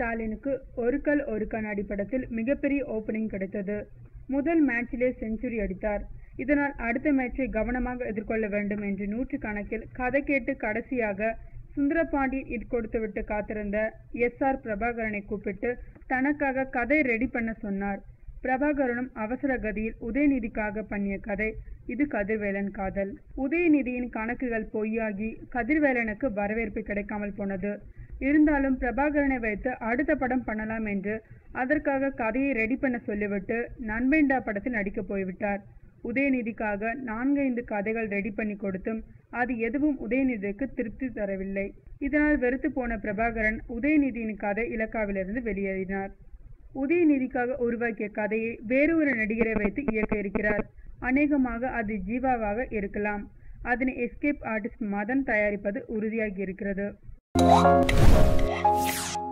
ஸ்டாலினுக்கு ஒரு கல் ஒரு கண்ணாடி படத்தில் மிகப்பெரிய ஓபனிங் கிடைத்தது முதல் மேட்சிலே செஞ்சுரி அடித்தார் இதனால் அடுத்த மேட்சை கவனமாக எதிர்கொள்ள வேண்டும் என்று நூற்றுக்கணக்கில் கதை கேட்டு கடைசியாக சுந்தரபாண்டியன் கொடுத்துவிட்டு காத்திருந்த எஸ் ஆர் பிரபாகரனை கூப்பிட்டு தனக்காக கதை ரெடி பண்ண சொன்னார் பிரபாகரனும் அவசர கதியில் உதயநிதிக்காக பண்ணிய கதை இது கதிர்வேலன் காதல் உதயநிதியின் கணக்குகள் பொய்யாகி கதிர்வேலனுக்கு வரவேற்பு கிடைக்காமல் போனது இருந்தாலும் பிரபாகரனை வைத்து அடுத்த படம் பண்ணலாம் என்று அதற்காக கதையை ரெடி பண்ண சொல்லிவிட்டு நண்பேண்டா படத்தில் நடிக்க போய்விட்டார் உதயநிதிக்காக நான்கைந்து கதைகள் ரெடி பண்ணி கொடுத்தும் அது எதுவும் உதயநிதிக்கு திருப்தி தரவில்லை இதனால் வெறுத்து போன பிரபாகரன் உதயநிதியின் கதை இலக்காவிலிருந்து வெளியேறினார் உதயநிதிக்காக உருவாக்கிய கதையை வேறு ஒரு நடிகரை வைத்து இயக்க இருக்கிறார் அநேகமாக அது ஜீவாவாக இருக்கலாம் அதனை எஸ்கேப் ஆர்டிஸ்ட் மதன் தயாரிப்பது உறுதியாகி இருக்கிறது